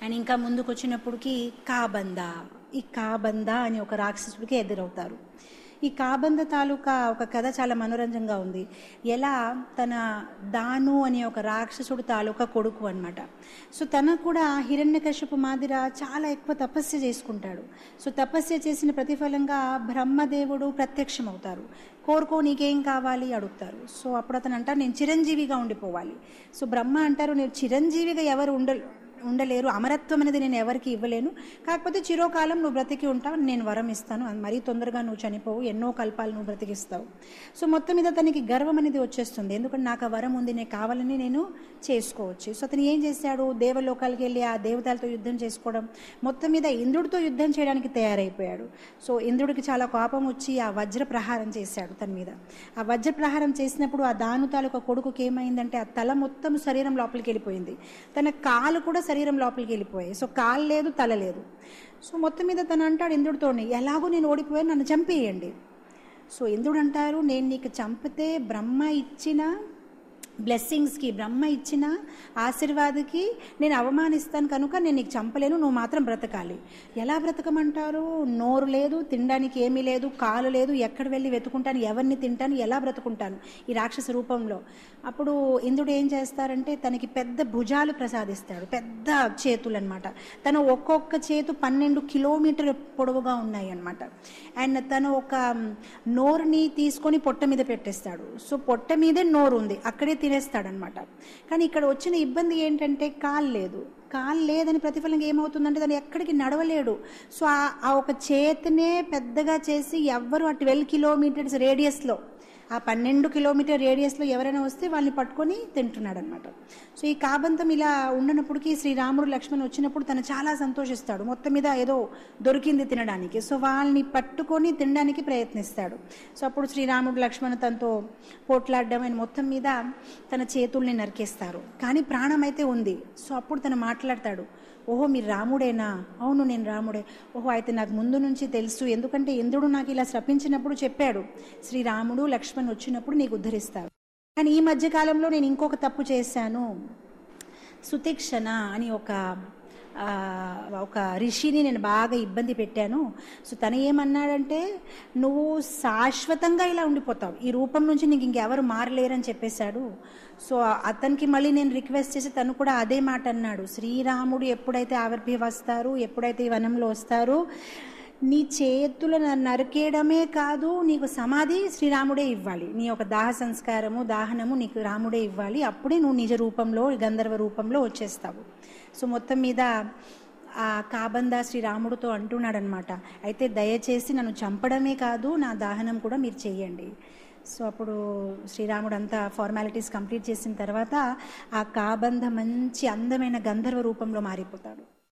and ఇంకా ముందుకు వచ్చినప్పటికి కాబంద ఈ కాబంద అని ఒక రాక్షసుడికి ఎదురవుతారు ఈ కాబంద తాలూకా ఒక కథ చాలా మనోరంజంగా ఉంది ఎలా తన దాను అనే ఒక రాక్షసుడు తాలూకా కొడుకు అనమాట సో తనకు కూడా హిరణ్యకశ్యపు మాదిర చాలా ఎక్కువ తపస్య చేసుకుంటాడు సో తపస్య చేసిన ప్రతిఫలంగా బ్రహ్మదేవుడు ప్రత్యక్షం అవుతారు కోరుకో నీకేం కావాలి అడుగుతారు సో అప్పుడు అతను అంటారు నేను చిరంజీవిగా ఉండిపోవాలి సో బ్రహ్మ అంటారు నేను చిరంజీవిగా ఎవరు ఉండ ఉండలేరు అమరత్వం అనేది నేను ఎవరికి ఇవ్వలేను కాకపోతే చిరోకాలం నువ్వు బ్రతికి ఉంటావు నేను వరం ఇస్తాను అది మరీ తొందరగా నువ్వు చనిపోవు ఎన్నో కల్పాలు నువ్వు బ్రతికిస్తావు సో మొత్తం మీద తనకి గర్వం అనేది వచ్చేస్తుంది ఎందుకంటే నాకు ఆ వరం ఉంది నేను కావాలని నేను చేసుకోవచ్చు సో అతను ఏం చేశాడు దేవలోకాలకి వెళ్ళి ఆ దేవతలతో యుద్ధం చేసుకోవడం మొత్తం మీద ఇంద్రుడితో యుద్ధం చేయడానికి తయారైపోయాడు సో ఇంద్రుడికి చాలా కోపం వచ్చి ఆ వజ్ర ప్రహారం చేశాడు తన మీద ఆ వజ్ర ప్రహారం చేసినప్పుడు ఆ దాను తాలూకా కొడుకుకి ఏమైందంటే ఆ తల మొత్తం శరీరం లోపలికి వెళ్ళిపోయింది తన కాలు కూడా శరీరం లోపలికి వెళ్ళిపోయాయి సో కాలు లేదు తల లేదు సో మొత్తం మీద తను అంటాడు ఇంద్రుడితోని ఎలాగో నేను ఓడిపోయాను నన్ను చంపేయండి సో ఇంద్రుడు అంటారు నేను నీకు చంపితే బ్రహ్మ ఇచ్చిన బ్లెస్సింగ్స్కి బ్రహ్మ ఇచ్చిన ఆశీర్వాదకి నేను అవమానిస్తాను కనుక నేను నీకు చంపలేను నువ్వు మాత్రం బ్రతకాలి ఎలా బ్రతకమంటారు నోరు లేదు తినడానికి ఏమీ లేదు కాలు లేదు ఎక్కడ వెళ్ళి వెతుకుంటాను ఎవరిని తింటాను ఎలా బ్రతుకుంటాను ఈ రాక్షస రూపంలో అప్పుడు ఇంద్రుడు ఏం చేస్తారంటే తనకి పెద్ద భుజాలు ప్రసాదిస్తాడు పెద్ద చేతులు అనమాట తను ఒక్కొక్క చేతు పన్నెండు కిలోమీటర్ పొడవుగా ఉన్నాయి అనమాట అండ్ తను ఒక నోరుని తీసుకొని పొట్ట మీద పెట్టేస్తాడు సో పొట్ట మీదే నోరు ఉంది అక్కడే తినేస్తాడనమాట కానీ ఇక్కడ వచ్చిన ఇబ్బంది ఏంటంటే కాలు లేదు కాలు లేదని ప్రతిఫలంగా ఏమవుతుందంటే తను ఎక్కడికి నడవలేడు సో ఆ- ఆ ఒక చేతినే పెద్దగా చేసి ఎవ్వరు ఆ ట్వెల్వ్ కిలోమీటర్స్ రేడియస్లో ఆ పన్నెండు కిలోమీటర్ రేడియస్లో ఎవరైనా వస్తే వాళ్ళని పట్టుకొని తింటున్నాడు అనమాట సో ఈ కాబంతం ఇలా ఉండనప్పటికీ శ్రీరాముడు లక్ష్మణ్ వచ్చినప్పుడు తను చాలా సంతోషిస్తాడు మొత్తం మీద ఏదో దొరికింది తినడానికి సో వాళ్ళని పట్టుకొని తినడానికి ప్రయత్నిస్తాడు సో అప్పుడు శ్రీరాముడు లక్ష్మణ్ తనతో పోట్లాడడం అని మొత్తం మీద తన చేతుల్ని నరికేస్తారు కానీ ప్రాణం అయితే ఉంది సో అప్పుడు తను మాట్లాడతాడు ఓహో మీరు రాముడేనా అవును నేను రాముడే ఓహో అయితే నాకు ముందు నుంచి తెలుసు ఎందుకంటే ఇంద్రుడు నాకు ఇలా శపించినప్పుడు చెప్పాడు శ్రీరాముడు లక్ష్మణ్ వచ్చినప్పుడు నీకు ఉద్ధరిస్తాడు కానీ ఈ మధ్య కాలంలో నేను ఇంకొక తప్పు చేశాను సుతిక్షణ అని ఒక ఆ, ఒక ఋషిని నేను బాగా ఇబ్బంది పెట్టాను సో తను ఏమన్నాడంటే నువ్వు శాశ్వతంగా ఇలా ఉండిపోతావు ఈ రూపం నుంచి నీకు ఇంకెవరు మారలేరని చెప్పేశాడు సో అతనికి మళ్ళీ నేను రిక్వెస్ట్ చేసి తను కూడా అదే మాట అన్నాడు శ్రీరాముడు ఎప్పుడైతే ఆవిర్భవిస్తారు ఎప్పుడైతే ఈ వనంలో వస్తారో నీ చేతులను నరికేయడమే కాదు నీకు సమాధి శ్రీరాముడే ఇవ్వాలి నీ యొక్క దాహ సంస్కారము దాహనము నీకు రాముడే ఇవ్వాలి అప్పుడే నువ్వు నిజ రూపంలో గంధర్వ రూపంలో వచ్చేస్తావు సో మొత్తం మీద ఆ కాబంద శ్రీరాముడితో అంటున్నాడనమాట అయితే దయచేసి నన్ను చంపడమే కాదు నా దాహనం కూడా మీరు చెయ్యండి సో అప్పుడు శ్రీరాముడు అంతా ఫార్మాలిటీస్ కంప్లీట్ చేసిన తర్వాత ఆ కాబంధ మంచి అందమైన గంధర్వ రూపంలో మారిపోతాడు